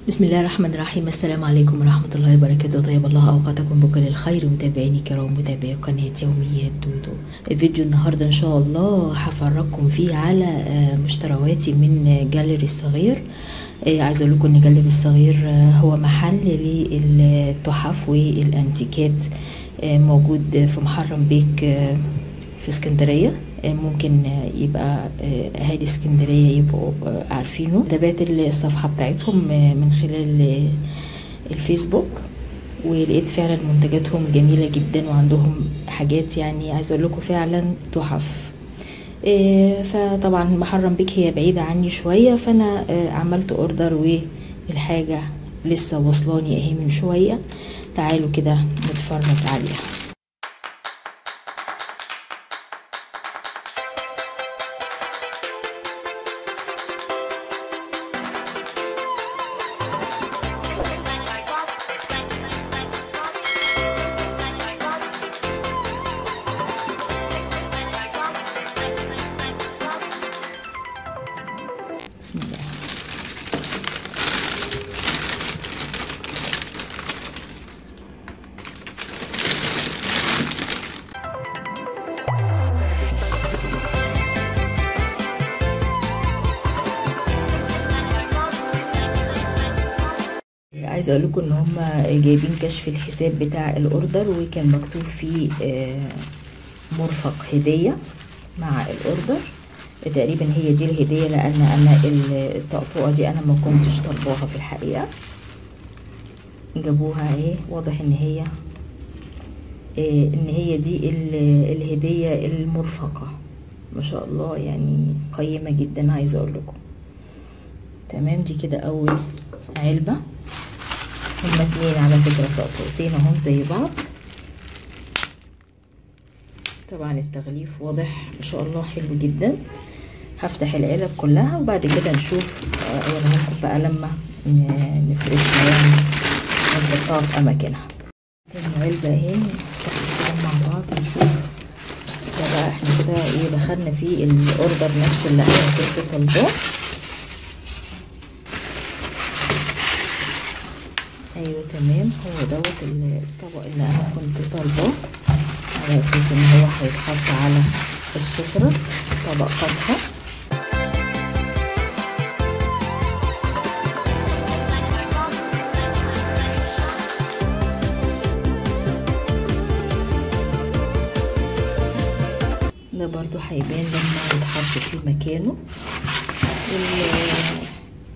بسم الله الرحمن الرحيم السلام عليكم ورحمة الله وبركاته طيب الله أوقاتكم بكل الخير متابعيني الكرام متابعي قناة يوميات دودو فيديو النهاردة إن شاء الله هفرجكم فيه على آه، مشترواتي من جاليري الصغير آه، عايزة أقول لكم إن جاليري الصغير آه، هو محل للتحف والأنتيكات آه، موجود في محرم بيك آه، في اسكندرية آه، ممكن آه، يبقى آه، أهالي اسكندرية يبقوا آه، عارفينه تابعت الصفحة بتاعتهم آه، من خلال آه، الفيسبوك ولقيت فعلا منتجاتهم جميلة جدا وعندهم حاجات يعني عايزة اقول لكم فعلا تحف آه، فطبعا محرم بيك هي بعيدة عني شوية فانا آه، عملت اوردر والحاجة لسه وصلاني اهي من شوية تعالوا كده نتفرج عليها بسم الله عايزه اقول لكم ان هم جايبين كشف الحساب بتاع الاوردر وكان مكتوب فيه آه، مرفق هديه مع الاوردر تقريبا هي دي الهديه لان انا الطقطقه دي انا ما كنتش طالباها في الحقيقه جابوها اهي واضح ان هي آه، ان هي دي ال- الهديه المرفقه ما شاء الله يعني قيمه جدا عايزه اقول لكم تمام دي كده اول علبه هما اتنين على فكرة طقطقتين اهم زي بعض طبعا التغليف واضح ما شاء الله حلو جدا هفتح العلب كلها وبعد كده نشوف آه، اوريها لكم بقى لما ن- نفرشها يعني ونحطها في اماكنها تاني علبة اهي نفتح كده مع بعض نشوف ده بقى احنا كده ايه دخلنا في الاوردر نفسه اللي انا كنت طالباه ايوه تمام هو دوت الطبق اللي انا كنت طالباه على اساس ان هو هيتحط على السفرة طبق فاكهة ده برضو هيبان لما يتحط في مكانه ال-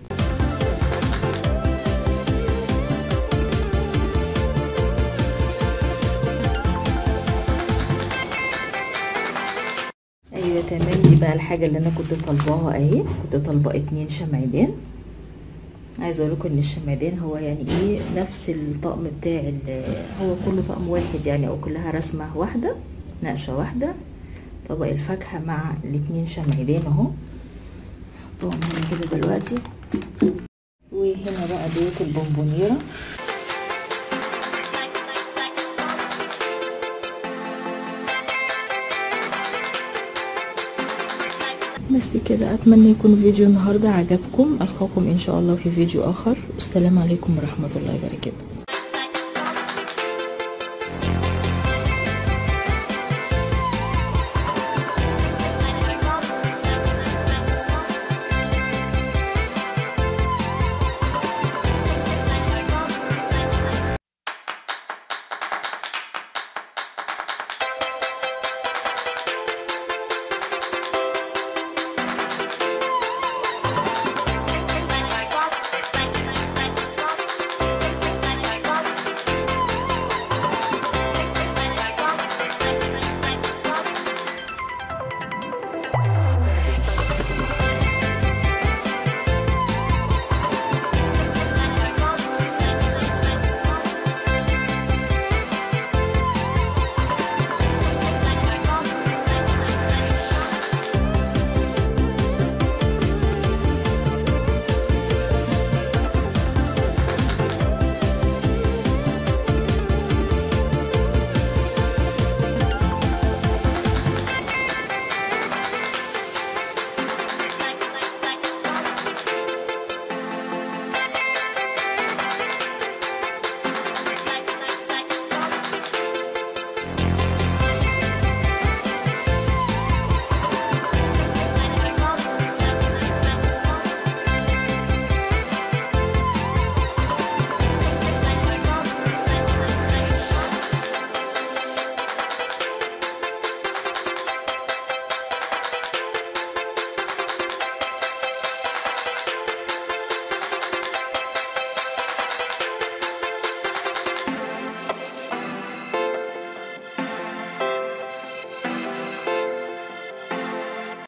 ايوه تمام دي بقى الحاجه اللي انا كنت طالباها اهي كنت طالبه اتنين شمعدان عايزه اقول لكم ان الشمعدان هو يعني ايه نفس الطقم بتاع ال- هو كله طقم واحد يعني او كلها رسمه واحده نقشه واحده طبق الفاكهه مع الاتنين شمعدان اهو طبعا هنا كده دلوقتي وهنا بقى ديت البونبونيره بس كده اتمنى يكون فيديو النهارده عجبكم القاكم ان شاء الله في فيديو اخر والسلام عليكم ورحمه الله وبركاته